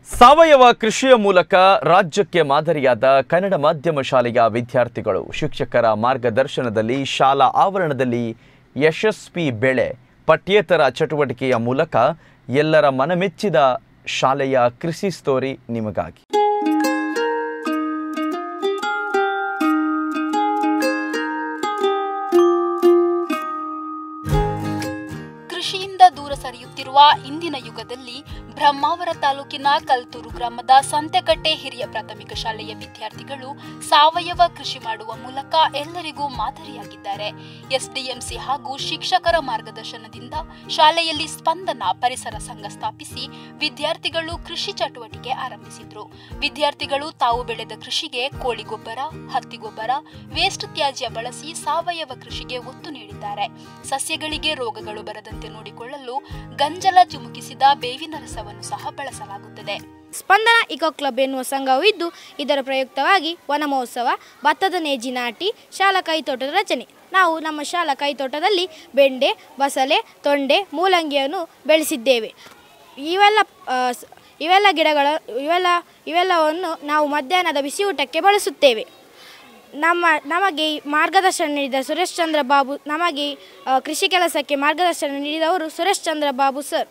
ಸಾವಯವ ಕೃಷಿಯ ಮೂಲಕ ರಾಜ್ಯಕ್ಕೆ ಮಾದರಿಯಾದ ಕನ್ನಡ ಮಾಧ್ಯಮ ಶಾಲೆಯ ವಿದ್ಯಾರ್ಥಿಗಳು ಶಿಕ್ಷಕರ ಮಾರ್ಗದರ್ಶನದಲ್ಲಿ ಶಾಲಾ ಆವರಣದಲ್ಲಿ ಯಶಸ್ವಿ ಬೆಳೆ ಪಠ್ಯೇತರ ಚಟುವಟಿಕೆಯ ಮೂಲಕ ಎಲ್ಲರ ಮನಮೆಚ್ಚಿದ ಶಾಲೆಯ ಕೃಷಿ ಸ್ಟೋರಿ ನಿಮಗಾಗಿ ಕೃಷಿಯಿಂದ ದೂರ ಸರಿಯುತ್ತಿರುವ ಇಂದಿನ ಯುಗದಲ್ಲಿ ಬ್ರಹ್ಮಾವರ ತಾಲೂಕಿನ ಕಲ್ತೂರು ಗ್ರಾಮದ ಸಂತೆಕಟ್ಟೆ ಹಿರಿಯ ಪ್ರಾಥಮಿಕ ಶಾಲೆಯ ವಿದ್ಯಾರ್ಥಿಗಳು ಸಾವಯವ ಕೃಷಿ ಮಾಡುವ ಮೂಲಕ ಎಲ್ಲರಿಗೂ ಮಾದರಿಯಾಗಿದ್ದಾರೆ ಎಸ್ಡಿಎಂಸಿ ಹಾಗೂ ಶಿಕ್ಷಕರ ಮಾರ್ಗದರ್ಶನದಿಂದ ಶಾಲೆಯಲ್ಲಿ ಸ್ಪಂದನ ಪರಿಸರ ಸಂಘ ಸ್ಥಾಪಿಸಿ ವಿದ್ಯಾರ್ಥಿಗಳು ಕೃಷಿ ಚಟುವಟಿಕೆ ಆರಂಭಿಸಿದ್ರು ವಿದ್ಯಾರ್ಥಿಗಳು ತಾವು ಬೆಳೆದ ಕೃಷಿಗೆ ಕೋಳಿ ಗೊಬ್ಬರ ಹತ್ತಿ ಗೊಬ್ಬರ ವೇಸ್ಟ್ ತ್ಯಾಜ್ಯ ಬಳಸಿ ಸಾವಯವ ಕೃಷಿಗೆ ಒತ್ತು ನೀಡಿದ್ದಾರೆ ಸಸ್ಯಗಳಿಗೆ ರೋಗಗಳು ಬರದಂತೆ ನೋಡಿಕೊಳ್ಳಲು ಗಂಜಲ ಚಿಮುಕಿಸಿದ ಬೇವಿನ ರಸವನ್ನು ಸಹ ಬಳಸಲಾಗುತ್ತದೆ ಸ್ಪಂದನ ಇಕೋ ಕ್ಲಬ್ ಎನ್ನುವ ಸಂಘವು ಇದ್ದು ಇದರ ಪ್ರಯುಕ್ತವಾಗಿ ವನ ಮಹೋತ್ಸವ ಭತ್ತದ ನೇಜಿ ನಾಟಿ ಶಾಲಾ ಕೈತೋಟದ ರಚನೆ ನಾವು ನಮ್ಮ ಶಾಲಾ ಕೈತೋಟದಲ್ಲಿ ಬೆಂಡೆ ಬಸಳೆ ತೊಂಡೆ ಮೂಲಂಗಿಯನ್ನು ಬೆಳೆಸಿದ್ದೇವೆ ಇವೆಲ್ಲ ಆ, ಸ್- ಇವೆಲ್ಲ ಗಿಡಗಳ ಇವೆಲ್ಲ ಇವೆಲ್ಲವನ್ನು ನಾವು ಮಧ್ಯಾಹ್ನದ ಬಿಸಿಯೂಟಕ್ಕೆ ಬಳಸುತ್ತೇವೆ ನಮ್ಮ ನಮಗೆ ಈ ಮಾರ್ಗದರ್ಶನ ನೀಡಿದ ಸುರೇಶ್ ಚಂದ್ರ ಬಾಬು ನಮಗೆ ಆ, ಕೃಷಿ ಕೆಲಸಕ್ಕೆ ಮಾರ್ಗದರ್ಶನ ನೀಡಿದವರು ಸುರೇಶ್ ಚಂದ್ರ ಬಾಬು ಸರ್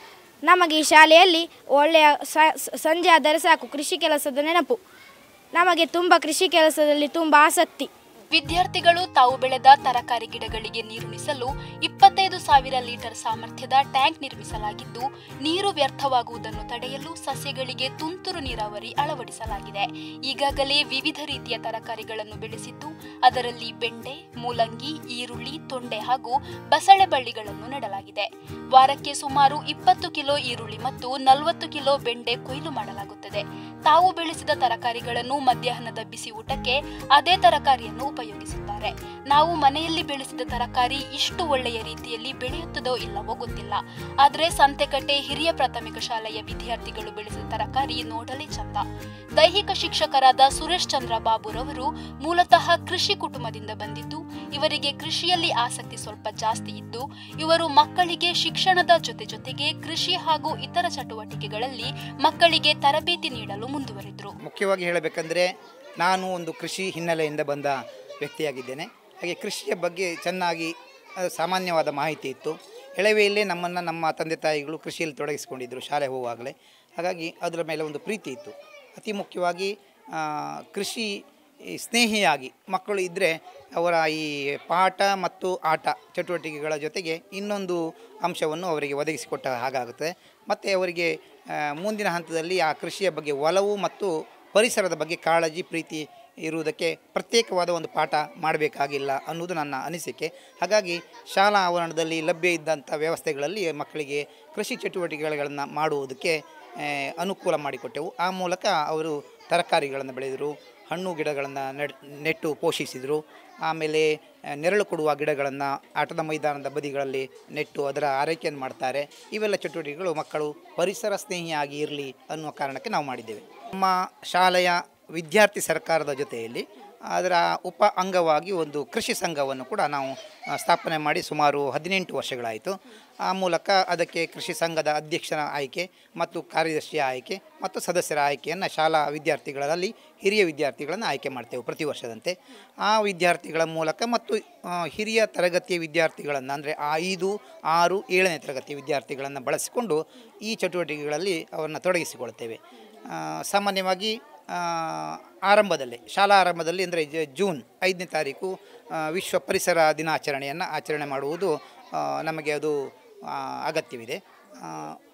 ನಮಗೆ ಈ ಶಾಲೆಯಲ್ಲಿ ಒಳ್ಳೆಯ ಸ- ಸ- ಸಂಜೆ ಆದರೆ ಸಾಕು ಕೃಷಿ ಕೆಲಸದ ನೆನಪು ನಮಗೆ ತುಂಬ ಕೃಷಿ ಕೆಲಸದಲ್ಲಿ ತುಂಬ ಆಸಕ್ತಿ ವಿದ್ಯಾರ್ಥಿಗಳು ತಾವು ಬೆಳೆದ ತರಕಾರಿ ಗಿಡಗಳಿಗೆ ನೀರುಣಿಸಲು ಇಪ್ಪತ್ತೈದು ಸಾವಿರ ಲೀಟರ್ ಸಾಮರ್ಥ್ಯದ ಟ್ಯಾಂಕ್ ನಿರ್ಮಿಸಲಾಗಿದ್ದು ನೀರು ವ್ಯರ್ಥವಾಗುವುದನ್ನು ತಡೆಯಲು ಸಸ್ಯಗಳಿಗೆ ತುಂತುರು ನೀರಾವರಿ ಅಳವಡಿಸಲಾಗಿದೆ ಈಗಾಗಲೇ ವಿವಿಧ ರೀತಿಯ ತರಕಾರಿಗಳನ್ನು ಬೆಳೆಸಿದ್ದು ಅದರಲ್ಲಿ ಬೆಂಡೆ ಮೂಲಂಗಿ ಈರುಳ್ಳಿ ತೊಂಡೆ ಹಾಗೂ ಬಸಳೆ ಬಳ್ಳಿಗಳನ್ನು ನೆಡಲಾಗಿದೆ ವಾರಕ್ಕೆ ಸುಮಾರು ಇಪ್ಪತ್ತು ಕಿಲೋ ಈರುಳ್ಳಿ ಮತ್ತು ನಲವತ್ತು ಕಿಲೋ ಬೆಂಡೆ ಕೊಯ್ಲು ಮಾಡಲಾಗುತ್ತದೆ ತಾವು ಬೆಳೆಸಿದ ತರಕಾರಿಗಳನ್ನು ಮಧ್ಯಾಹ್ನದ ಬಿಸಿ ಊಟಕ್ಕೆ ಅದೇ ತರಕಾರಿಯನ್ನು ಉಪಯೋಗಿಸುತ್ತಾರೆ ನಾವು ಮನೆಯಲ್ಲಿ ಬೆಳೆಸಿದ ತರಕಾರಿ ಇಷ್ಟು ಒಳ್ಳೆಯ ರೀತಿಯಲ್ಲಿ ಬೆಳೆಯುತ್ತದೋ ಇಲ್ಲವೋ ಗೊತ್ತಿಲ್ಲ ಆದರೆ ಸಂತೆಕಟ್ಟೆ ಹಿರಿಯ ಪ್ರಾಥಮಿಕ ಶಾಲೆಯ ವಿದ್ಯಾರ್ಥಿಗಳು ಬೆಳೆಸಿದ ತರಕಾರಿ ನೋಡಲೇ ಚಂದ ದೈಹಿಕ ಶಿಕ್ಷಕರಾದ ಸುರೇಶ್ ಚಂದ್ರ ಬಾಬುರವರು ಮೂಲತಃ ಕೃಷಿ ಕುಟುಂಬದಿಂದ ಬಂದಿದ್ದು ಇವರಿಗೆ ಕೃಷಿಯಲ್ಲಿ ಆಸಕ್ತಿ ಸ್ವಲ್ಪ ಜಾಸ್ತಿ ಇದ್ದು ಇವರು ಮಕ್ಕಳಿಗೆ ಶಿಕ್ಷಣದ ಜೊತೆ ಜೊತೆಗೆ ಕೃಷಿ ಹಾಗೂ ಇತರ ಚಟುವಟಿಕೆಗಳಲ್ಲಿ ಮಕ್ಕಳಿಗೆ ತರಬೇತಿ ನೀಡಲು ಮುಂದುವರಿದ್ರು ಮುಖ್ಯವಾಗಿ ಹೇಳಬೇಕಂದ್ರೆ ನಾನು ಒಂದು ಕೃಷಿ ಹಿನ್ನೆಲೆಯಿಂದ ಬಂದ ವ್ಯಕ್ತಿಯಾಗಿದ್ದೇನೆ ಹಾಗೆ ಕೃಷಿಯ ಬಗ್ಗೆ ಚೆನ್ನಾಗಿ ಆ, ಸಾಮಾನ್ಯವಾದ ಮಾಹಿತಿ ಇತ್ತು ಎಳವೆಯಲ್ಲೇ ನಮ್ಮನ್ನು ನಮ್ಮ ತಂದೆ ತಾಯಿಗಳು ಕೃಷಿಯಲ್ಲಿ ತೊಡಗಿಸಿಕೊಂಡಿದ್ದರು ಶಾಲೆ ಹೋಗುವಾಗಲೇ ಹಾಗಾಗಿ ಅದರ ಮೇಲೆ ಒಂದು ಪ್ರೀತಿ ಇತ್ತು ಅತಿ ಮುಖ್ಯವಾಗಿ ಆ, ಕೃಷಿ ಈ ಸ್ನೇಹಿಯಾಗಿ ಮಕ್ಕಳು ಇದ್ದರೆ ಅವರ ಈ ಪಾಠ ಮತ್ತು ಆಟ ಚಟುವಟಿಕೆಗಳ ಜೊತೆಗೆ ಇನ್ನೊಂದು ಅಂಶವನ್ನು ಅವರಿಗೆ ಒದಗಿಸಿಕೊಟ್ಟ ಹಾಗಾಗುತ್ತದೆ ಮತ್ತು ಅವರಿಗೆ ಆ, ಮುಂದಿನ ಹಂತದಲ್ಲಿ ಆ ಕೃಷಿಯ ಬಗ್ಗೆ ಒಲವು ಮತ್ತು ಪರಿಸರದ ಬಗ್ಗೆ ಕಾಳಜಿ ಪ್ರೀತಿ ಇರುವುದಕ್ಕೆ ಪ್ರತ್ಯೇಕವಾದ ಒಂದು ಪಾಠ ಮಾಡಬೇಕಾಗಿಲ್ಲ ಅನ್ನೋದು ನನ್ನ ಅನಿಸಿಕೆ ಹಾಗಾಗಿ ಶಾಲಾ ಆವರಣದಲ್ಲಿ ಲಭ್ಯ ಇದ್ದಂಥ ವ್ಯವಸ್ಥೆಗಳಲ್ಲಿ ಮಕ್ಕಳಿಗೆ ಕೃಷಿ ಚಟುವಟಿಕೆಗಳನ್ನು ಮಾಡುವುದಕ್ಕೆ ಆ, ಅನುಕೂಲ ಮಾಡಿಕೊಟ್ಟೆವು ಆ ಮೂಲಕ ಅವರು ತರಕಾರಿಗಳನ್ನು ಬೆಳೆದರು ಹಣ್ಣು ಗಿಡಗಳನ್ನು ನೆಡ್ ನೆಟ್ಟು ಪೋಷಿಸಿದರು ಆಮೇಲೆ ಆ, ನೆರಳು ಕೊಡುವ ಗಿಡಗಳನ್ನು ಆಟದ ಮೈದಾನದ ಬದಿಗಳಲ್ಲಿ ನೆಟ್ಟು ಅದರ ಆರೈಕೆಯನ್ನು ಮಾಡ್ತಾರೆ ಇವೆಲ್ಲ ಚಟುವಟಿಕೆಗಳು ಮಕ್ಕಳು ಪರಿಸರ ಸ್ನೇಹಿಯಾಗಿ ಇರಲಿ ಅನ್ನುವ ಕಾರಣಕ್ಕೆ ನಾವು ಮಾಡಿದ್ದೇವೆ ನಮ್ಮ ಶಾಲೆಯ ವಿದ್ಯಾರ್ಥಿ ಸರ್ಕಾರದ ಜೊತೆಯಲ್ಲಿ ಅದರ ಉಪ ಅಂಗವಾಗಿ ಒಂದು ಕೃಷಿ ಸಂಘವನ್ನು ಕೂಡ ನಾವು ಆ, ಸ್ಥಾಪನೆ ಮಾಡಿ ಸುಮಾರು ಹದಿನೆಂಟು ವರ್ಷಗಳಾಯಿತು ಆ ಮೂಲಕ ಅದಕ್ಕೆ ಕೃಷಿ ಸಂಘದ ಅಧ್ಯಕ್ಷರ ಆಯ್ಕೆ ಮತ್ತು ಕಾರ್ಯದರ್ಶಿಯ ಆಯ್ಕೆ ಮತ್ತು ಸದಸ್ಯರ ಆಯ್ಕೆಯನ್ನು ಶಾಲಾ ವಿದ್ಯಾರ್ಥಿಗಳಲ್ಲಿ ಹಿರಿಯ ವಿದ್ಯಾರ್ಥಿಗಳನ್ನು ಆಯ್ಕೆ ಮಾಡ್ತೇವೆ ಪ್ರತಿ ವರ್ಷದಂತೆ ಆ ವಿದ್ಯಾರ್ಥಿಗಳ ಮೂಲಕ ಮತ್ತು ಆ, ಹಿರಿಯ ತರಗತಿಯ ವಿದ್ಯಾರ್ಥಿಗಳನ್ನು ಅಂದರೆ ಐದು ಆರು ಏಳನೇ ತರಗತಿ ವಿದ್ಯಾರ್ಥಿಗಳನ್ನು ಬಳಸಿಕೊಂಡು ಈ ಚಟುವಟಿಕೆಗಳಲ್ಲಿ ಅವರನ್ನು ತೊಡಗಿಸಿಕೊಳ್ತೇವೆ ಆ, ಸಾಮಾನ್ಯವಾಗಿ ಆ, ಆರಂಭದಲ್ಲೇ ಶಾಲಾ ಆರಂಭದಲ್ಲಿ ಅಂದರೆ ಜ- ಜೂನ್ ಐದನೇ ತಾರೀಕು ಆ, ವಿಶ್ವ ಪರಿಸರ ದಿನಾಚರಣೆಯನ್ನು ಆಚರಣೆ ಮಾಡುವುದು ಆ, ನಮಗೆ ಅದು ಆ, ಅಗತ್ಯವಿದೆ ಆ,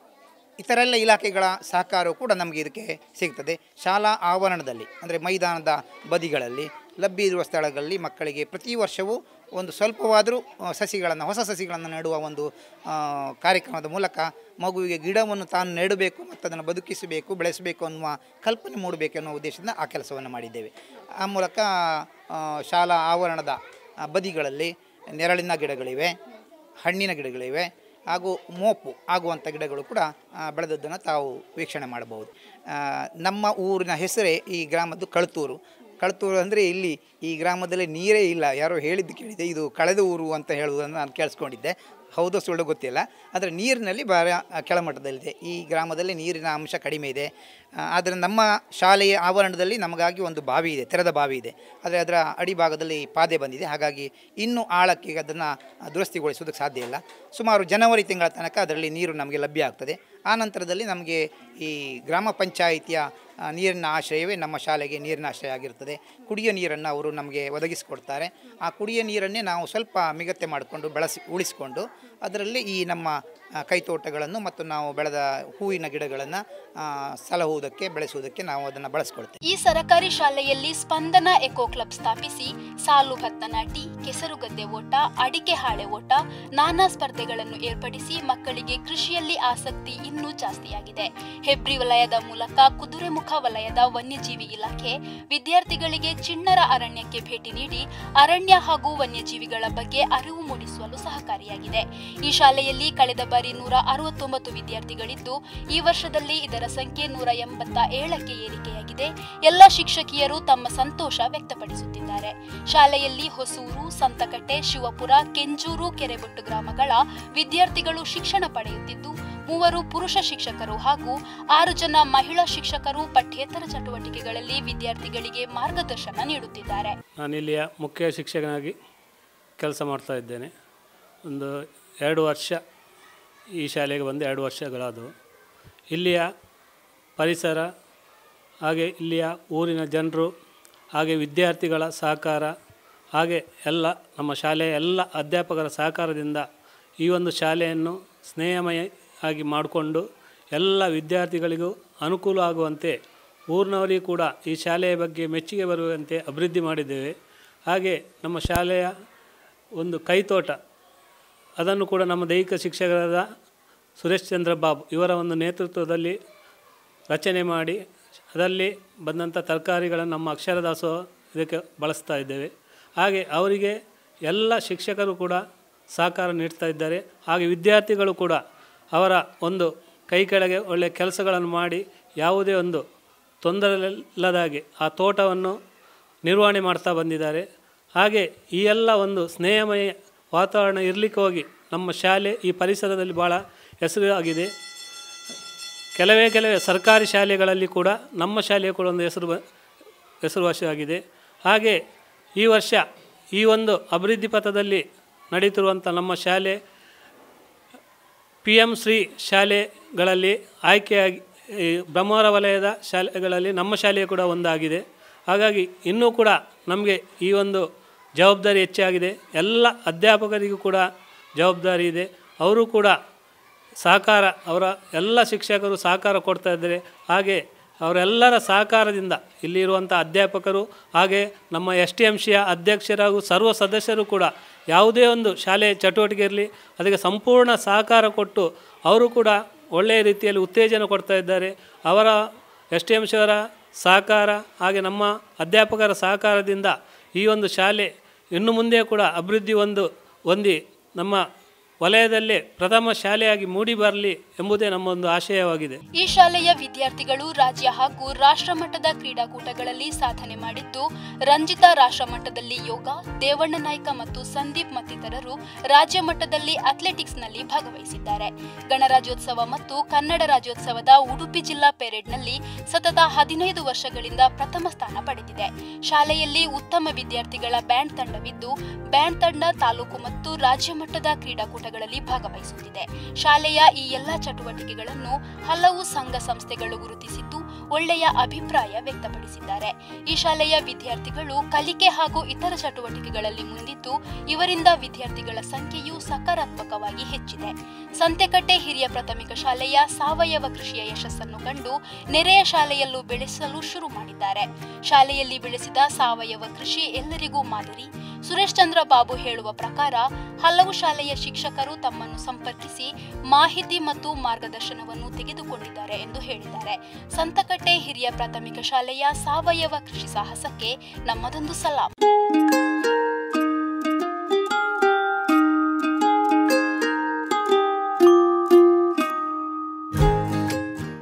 ಇತರೆಲ್ಲ ಇಲಾಖೆಗಳ ಸಹಕಾರವು ಕೂಡ ನಮಗೆ ಇದಕ್ಕೆ ಸಿಗ್ತದೆ ಶಾಲಾ ಆವರಣದಲ್ಲಿ ಅಂದರೆ ಮೈದಾನದ ಬದಿಗಳಲ್ಲಿ ಲಭ್ಯ ಇರುವ ಸ್ಥಳಗಳಲ್ಲಿ ಮಕ್ಕಳಿಗೆ ಪ್ರತಿ ವರ್ಷವೂ ಒಂದು ಸ್ವಲ್ಪವಾದರೂ ಸಸಿಗಳನ್ನು ಹೊಸ ಸಸಿಗಳನ್ನು ನೆಡುವ ಒಂದು ಆ, ಕಾರ್ಯಕ್ರಮದ ಮೂಲಕ ಮಗುವಿಗೆ ಗಿಡವನ್ನು ತಾನು ನೆಡಬೇಕು ಮತ್ತು ಅದನ್ನು ಬದುಕಿಸಬೇಕು ಬೆಳೆಸಬೇಕು ಅನ್ನುವ ಕಲ್ಪನೆ ಮೂಡಬೇಕು ಅನ್ನುವ ಉದ್ದೇಶದಿಂದ ಆ ಕೆಲಸವನ್ನು ಮಾಡಿದ್ದೇವೆ ಆ ಮೂಲಕ ಆ, ಶಾಲಾ ಆವರಣದ ಆ, ಬದಿಗಳಲ್ಲಿ ನೆರಳಿನ ಗಿಡಗಳಿವೆ ಹಣ್ಣಿನ ಗಿಡಗಳಿವೆ ಹಾಗೂ ಮೋಪು ಆಗುವಂಥ ಗಿಡಗಳು ಕೂಡ ಆ, ಬೆಳೆದದ್ದನ್ನು ತಾವು ವೀಕ್ಷಣೆ ಮಾಡಬಹುದು ಆ, ನಮ್ಮ ಊರಿನ ಹೆಸರೇ ಈ ಗ್ರಾಮದ್ದು ಕಳ್ತೂರು ಕಳ್ತೂರು ಅಂದರೆ ಇಲ್ಲಿ ಈ ಗ್ರಾಮದಲ್ಲಿ ನೀರೇ ಇಲ್ಲ ಯಾರೋ ಹೇಳಿದ್ದು ಕೇಳಿದೆ ಇದು ಕಳೆದ ಊರು ಅಂತ ಹೇಳುವುದನ್ನು ನಾನು ಕೇಳಿಸ್ಕೊಂಡಿದ್ದೆ ಹೌದೋ ಸುಳ್ಳು ಗೊತ್ತಿಲ್ಲ ಆದರೆ ನೀರಿನಲ್ಲಿ ಭಾಳ ಕೆಳಮಟ್ಟದಲ್ಲಿದೆ ಈ ಗ್ರಾಮದಲ್ಲಿ ನೀರಿನ ಅಂಶ ಕಡಿಮೆ ಇದೆ ಆ, ಆದರೆ ನಮ್ಮ ಶಾಲೆಯ ಆವರಣದಲ್ಲಿ ನಮಗಾಗಿ ಒಂದು ಬಾವಿ ಇದೆ ತೆರೆದ ಬಾವಿ ಇದೆ ಆದರೆ ಅದರ ಅಡಿಭಾಗದಲ್ಲಿ ಪಾದೆ ಬಂದಿದೆ ಹಾಗಾಗಿ ಇನ್ನೂ ಆಳಕ್ಕೆ ಅದನ್ನು ದುರಸ್ತಿಗೊಳಿಸೋದಕ್ಕೆ ಸಾಧ್ಯ ಇಲ್ಲ ಸುಮಾರು ಜನವರಿ ತಿಂಗಳ ತನಕ ಅದರಲ್ಲಿ ನೀರು ನಮಗೆ ಲಭ್ಯ ಆಗ್ತದೆ ಆ ನಂತರದಲ್ಲಿ ನಮಗೆ ಈ ಗ್ರಾಮ ಪಂಚಾಯಿತಿಯ ಆ, ನೀರಿನ ಆಶ್ರಯವೇ ನಮ್ಮ ಶಾಲೆಗೆ ನೀರಿನ ಆಶ್ರಯ ಆಗಿರ್ತದೆ ಕುಡಿಯೋ ನೀರನ್ನು ಅವರು ನಮಗೆ ಒದಗಿಸಿಕೊಡ್ತಾರೆ ಆ ಕುಡಿಯೋ ನೀರನ್ನೇ ನಾವು ಸ್ವಲ್ಪ ಮಿಗತ್ತೆ ಮಾಡಿಕೊಂಡು ಬೆಳೆಸಿ ಉಳಿಸಿಕೊಂಡು ಅದರಲ್ಲಿ ಈ ನಮ್ಮ ಆ, ಕೈತೋಟಗಳನ್ನು ಮತ್ತು ನಾವು ಬೆಳೆದ ಹೂವಿನ ಗಿಡಗಳನ್ನು ಸಲಹುವುದಕ್ಕೆ ಬೆಳೆಸುವುದಕ್ಕೆ ನಾವು ಅದನ್ನು ಬಳಸ್ಕೊಳ್ತೇವೆ ಈ ಸರಕಾರಿ ಶಾಲೆಯಲ್ಲಿ ಸ್ಪಂದನ ಎಕೋ ಕ್ಲಬ್ ಸ್ಥಾಪಿಸಿ ಸಾಲು ಭತ್ತ ನಾಟಿ ಕೆಸರುಗದ್ದೆ ಓಟ ಅಡಿಕೆ ಹಾಳೆ ಓಟ ನಾನಾ ಸ್ಪರ್ಧೆಗಳನ್ನು ಏರ್ಪಡಿಸಿ ಮಕ್ಕಳಿಗೆ ಕೃಷಿಯಲ್ಲಿ ಆಸಕ್ತಿ ಇನ್ನೂ ಜಾಸ್ತಿಯಾಗಿದೆ ಹೆಬ್ರಿ ವಲಯದ ಮೂಲಕ ಕುದುರೆಮುಖ ವಲಯದ ವನ್ಯಜೀವಿ ಇಲಾಖೆ ವಿದ್ಯಾರ್ಥಿಗಳಿಗೆ ಚಿಣ್ಣರ ಅರಣ್ಯಕ್ಕೆ ಭೇಟಿ ನೀಡಿ ಅರಣ್ಯ ಹಾಗೂ ವನ್ಯಜೀವಿಗಳ ಬಗ್ಗೆ ಅರಿವು ಮೂಡಿಸಲು ಸಹಕಾರಿಯಾಗಿದೆ ಈ ಶಾಲೆಯಲ್ಲಿ ಕಳೆದ ಬಾರಿ ನೂರ ಅರವತ್ತೊಂಬತ್ತು ವಿದ್ಯಾರ್ಥಿಗಳಿದ್ದು ಈ ವರ್ಷದಲ್ಲಿ ಇದರ ಸಂಖ್ಯೆ ನೂರ ಎಂಬತ್ತ ಏಳಕ್ಕೆ ಏರಿಕೆಯಾಗಿದೆ ಎಲ್ಲ ಶಿಕ್ಷಕಿಯರು ತಮ್ಮ ಸಂತೋಷ ವ್ಯಕ್ತಪಡಿಸುತ್ತಿದ್ದಾರೆ ಶಾಲೆಯಲ್ಲಿ ಹೊಸೂರು ಸಂತಕಟ್ಟೆ ಶಿವಪುರ ಕೆಂಜೂರು ಕೆರೆಬೊಟ್ಟು ಗ್ರಾಮಗಳ ವಿದ್ಯಾರ್ಥಿಗಳು ಶಿಕ್ಷಣ ಪಡೆಯುತ್ತಿದ್ದು ಮೂವರು ಪುರುಷ ಶಿಕ್ಷಕರು ಹಾಗೂ ಆರು ಜನ ಮಹಿಳಾ ಶಿಕ್ಷಕರು ಪಠ್ಯೇತರ ಚಟುವಟಿಕೆಗಳಲ್ಲಿ ವಿದ್ಯಾರ್ಥಿಗಳಿಗೆ ಮಾರ್ಗದರ್ಶನ ನೀಡುತ್ತಿದ್ದಾರೆ ನಾನು ಇಲ್ಲಿಯ ಮುಖ್ಯ ಶಿಕ್ಷಕನಾಗಿ ಕೆಲಸ ಮಾಡ್ತಾ ಇದ್ದೇನೆ ಒಂದು ಎರಡು ವರ್ಷ ಈ ಶಾಲೆಗೆ ಬಂದು ಎರಡು ವರ್ಷಗಳಾದವು ಇಲ್ಲಿಯ ಪರಿಸರ ಹಾಗೆ ಇಲ್ಲಿಯ ಊರಿನ ಜನರು ಹಾಗೆ ವಿದ್ಯಾರ್ಥಿಗಳ ಸಹಕಾರ ಹಾಗೆ ಎಲ್ಲ ನಮ್ಮ ಶಾಲೆಯ ಎಲ್ಲ ಅಧ್ಯಾಪಕರ ಸಹಕಾರದಿಂದ ಈ ಒಂದು ಶಾಲೆಯನ್ನು ಸ್ನೇಹಮಯ ಆಗಿ ಮಾಡಿಕೊಂಡು ಎಲ್ಲ ವಿದ್ಯಾರ್ಥಿಗಳಿಗೂ ಅನುಕೂಲ ಆಗುವಂತೆ ಊರಿನವರಿಗೂ ಕೂಡ ಈ ಶಾಲೆಯ ಬಗ್ಗೆ ಮೆಚ್ಚುಗೆ ಬರುವಂತೆ ಅಭಿವೃದ್ಧಿ ಮಾಡಿದ್ದೇವೆ ಹಾಗೆ ನಮ್ಮ ಶಾಲೆಯ ಒಂದು ಕೈತೋಟ ಅದನ್ನು ಕೂಡ ನಮ್ಮ ದೈಹಿಕ ಶಿಕ್ಷಕರಾದ ಸುರೇಶ್ ಚಂದ್ರ ಬಾಬು ಇವರ ಒಂದು ನೇತೃತ್ವದಲ್ಲಿ ರಚನೆ ಮಾಡಿ ಅದರಲ್ಲಿ ಬಂದಂಥ ತರಕಾರಿಗಳನ್ನು ನಮ್ಮ ಅಕ್ಷರ ದಾಸೋಹ ಇದಕ್ಕೆ ಬಳಸ್ತಾ ಇದ್ದೇವೆ ಹಾಗೆ ಅವರಿಗೆ ಎಲ್ಲ ಶಿಕ್ಷಕರು ಕೂಡ ಸಹಕಾರ ನೀಡ್ತಾ ಇದ್ದಾರೆ ಹಾಗೆ ವಿದ್ಯಾರ್ಥಿಗಳು ಕೂಡ ಅವರ ಒಂದು ಕೈ ಕೆಳಗೆ ಒಳ್ಳೆಯ ಕೆಲಸಗಳನ್ನು ಮಾಡಿ ಯಾವುದೇ ಒಂದು ತೊಂದರೆ ಇಲ್ಲದಾಗೆ ಆ ತೋಟವನ್ನು ನಿರ್ವಹಣೆ ಮಾಡ್ತಾ ಬಂದಿದ್ದಾರೆ ಹಾಗೆ ಈ ಎಲ್ಲ ಒಂದು ಸ್ನೇಹಮಯ ವಾತಾವರಣ ಇರಲಿಕ್ಕೆ ಹೋಗಿ ನಮ್ಮ ಶಾಲೆ ಈ ಪರಿಸರದಲ್ಲಿ ಭಾಳ ಹೆಸರು ಆಗಿದೆ ಕೆಲವೇ ಕೆಲವೇ ಸರ್ಕಾರಿ ಶಾಲೆಗಳಲ್ಲಿ ಕೂಡ ನಮ್ಮ ಶಾಲೆಯು ಕೂಡ ಒಂದು ಹೆಸರು ಬ- ಹೆಸರುವಾಸಿಯಾಗಿದೆ ಹಾಗೆ ಈ ವರ್ಷ ಈ ಒಂದು ಅಭಿವೃದ್ಧಿ ಪಥದಲ್ಲಿ ನಡೀತಿರುವಂಥ ನಮ್ಮ ಶಾಲೆ ಪಿ ಎಮ್ ಶ್ರೀ ಶಾಲೆಗಳಲ್ಲಿ ಆಯ್ಕೆಯಾಗಿ ಈ ಬ್ರಹ್ಮಾವರ ವಲಯದ ಶಾಲೆಗಳಲ್ಲಿ ನಮ್ಮ ಶಾಲೆಯು ಕೂಡ ಒಂದಾಗಿದೆ ಹಾಗಾಗಿ ಇನ್ನೂ ಕೂಡ ನಮಗೆ ಈ ಒಂದು ಜವಾಬ್ದಾರಿ ಹೆಚ್ಚಾಗಿದೆ ಎಲ್ಲ ಅಧ್ಯಾಪಕರಿಗೂ ಕೂಡ ಜವಾಬ್ದಾರಿ ಇದೆ ಅವರು ಕೂಡ ಸಹಕಾರ ಅವರ ಎಲ್ಲ ಶಿಕ್ಷಕರು ಸಹಕಾರ ಕೊಡ್ತಾ ಇದ್ದಾರೆ ಹಾಗೆ ಅವರೆಲ್ಲರ ಸಹಕಾರದಿಂದ ಇಲ್ಲಿರುವಂಥ ಅಧ್ಯಾಪಕರು ಹಾಗೆ ನಮ್ಮ ಎಸ್ ಟಿ ಎಮ್ ಸಿಯ ಅಧ್ಯಕ್ಷರು ಹಾಗೂ ಸರ್ವ ಸದಸ್ಯರು ಕೂಡ ಯಾವುದೇ ಒಂದು ಶಾಲೆ ಚಟುವಟಿಕೆ ಇರಲಿ ಅದಕ್ಕೆ ಸಂಪೂರ್ಣ ಸಹಕಾರ ಕೊಟ್ಟು ಅವರು ಕೂಡ ಒಳ್ಳೆಯ ರೀತಿಯಲ್ಲಿ ಉತ್ತೇಜನ ಕೊಡ್ತಾ ಇದ್ದಾರೆ ಅವರ ಎಸ್ ಟಿ ಎಮ್ ಸಿಯವರ ಸಹಕಾರ ಹಾಗೆ ನಮ್ಮ ಅಧ್ಯಾಪಕರ ಸಹಕಾರದಿಂದ ಈ ಒಂದು ಶಾಲೆ ಇನ್ನು ಮುಂದೆ ಕೂಡ ಅಭಿವೃದ್ಧಿ ಒಂದು ಹೊಂದಿ ನಮ್ಮ ವಲಯದಲ್ಲೇ ಪ್ರಥಮ ಶಾಲೆಯಾಗಿ ಮೂಡಿ ಬರಲಿ ಎಂಬುದೇ ನಮ್ಮ ಒಂದು ಆಶಯವಾಗಿದೆ ಈ ಶಾಲೆಯ ವಿದ್ಯಾರ್ಥಿಗಳು ರಾಜ್ಯ ಹಾಗೂ ರಾಷ್ಟ್ರ ಮಟ್ಟದ ಕ್ರೀಡಾಕೂಟಗಳಲ್ಲಿ ಸಾಧನೆ ಮಾಡಿದ್ದು ರಂಜಿತಾ ರಾಷ್ಟ್ರ ಮಟ್ಟದಲ್ಲಿ ಯೋಗ ದೇವಣ್ಣ ನಾಯ್ಕ ಮತ್ತು ಸಂದೀಪ್ ಮತ್ತಿತರರು ರಾಜ್ಯ ಮಟ್ಟದಲ್ಲಿ ಅಥ್ಲೆಟಿಕ್ಸ್ನಲ್ಲಿ ಭಾಗವಹಿಸಿದ್ದಾರೆ ಗಣರಾಜ್ಯೋತ್ಸವ ಮತ್ತು ಕನ್ನಡ ರಾಜ್ಯೋತ್ಸವದ ಉಡುಪಿ ಜಿಲ್ಲಾ ಪೆರೇಡ್ನಲ್ಲಿ ಸತತ ಹದಿನೈದು ವರ್ಷಗಳಿಂದ ಪ್ರಥಮ ಸ್ಥಾನ ಪಡೆದಿದೆ ಶಾಲೆಯಲ್ಲಿ ಉತ್ತಮ ವಿದ್ಯಾರ್ಥಿಗಳ ಬ್ಯಾಂಡ್ ತಂಡವಿದ್ದು ಬ್ಯಾಂಡ್ ತಂಡ ತಾಲೂಕು ಮತ್ತು ರಾಜ್ಯ ಮಟ್ಟದ ಕ್ರೀಡಾಕೂಟಗಳಲ್ಲಿ ಭಾಗವಹಿಸುತ್ತಿದೆ ಶಾಲೆಯ ಈ ಎಲ್ಲಾ ಚಟುವಟಿಕೆಗಳನ್ನು ಹಲವು ಸಂಘ ಸಂಸ್ಥೆಗಳು ಗುರುತಿಸಿದ್ದು ಒಳ್ಳೆಯ ಅಭಿಪ್ರಾಯ ವ್ಯಕ್ತಪಡಿಸಿದ್ದಾರೆ ಈ ಶಾಲೆಯ ವಿದ್ಯಾರ್ಥಿಗಳು ಕಲಿಕೆ ಹಾಗೂ ಇತರ ಚಟುವಟಿಕೆಗಳಲ್ಲಿ ಮುಂದಿದ್ದು ಇವರಿಂದ ವಿದ್ಯಾರ್ಥಿಗಳ ಸಂಖ್ಯೆಯು ಸಕಾರಾತ್ಮಕವಾಗಿ ಹೆಚ್ಚಿದೆ ಸಂತೆಕಟ್ಟೆ ಹಿರಿಯ ಪ್ರಾಥಮಿಕ ಶಾಲೆಯ ಸಾವಯವ ಕೃಷಿಯ ಯಶಸ್ಸನ್ನು ಕಂಡು ನೆರೆಯ ಶಾಲೆಯಲ್ಲೂ ಬೆಳೆಸಲು ಶುರು ಮಾಡಿದ್ದಾರೆ ಶಾಲೆಯಲ್ಲಿ ಬೆಳೆಸಿದ ಸಾವಯವ ಕೃಷಿ ಎಲ್ಲರಿಗೂ ಮಾದರಿ ಸುರೇಶ್ ಚಂದ್ರ ಬಾಬು ಹೇಳುವ ಪ್ರಕಾರ ಹಲವು ಶಾಲೆಯ ಶಿಕ್ಷಕರು ತಮ್ಮನ್ನು ಸಂಪರ್ಕಿಸಿ ಮಾಹಿತಿ ಮತ್ತು ಮಾರ್ಗದರ್ಶನವನ್ನು ತೆಗೆದುಕೊಂಡಿದ್ದಾರೆ ಎಂದು ಹೇಳಿದ್ದಾರೆ ಸಂತಕಟ್ಟೆ ಹಿರಿಯ ಪ್ರಾಥಮಿಕ ಶಾಲೆಯ ಸಾವಯವ ಕೃಷಿ ಸಾಹಸಕ್ಕೆ ನಮ್ಮದೊಂದು ಸಲಾಂ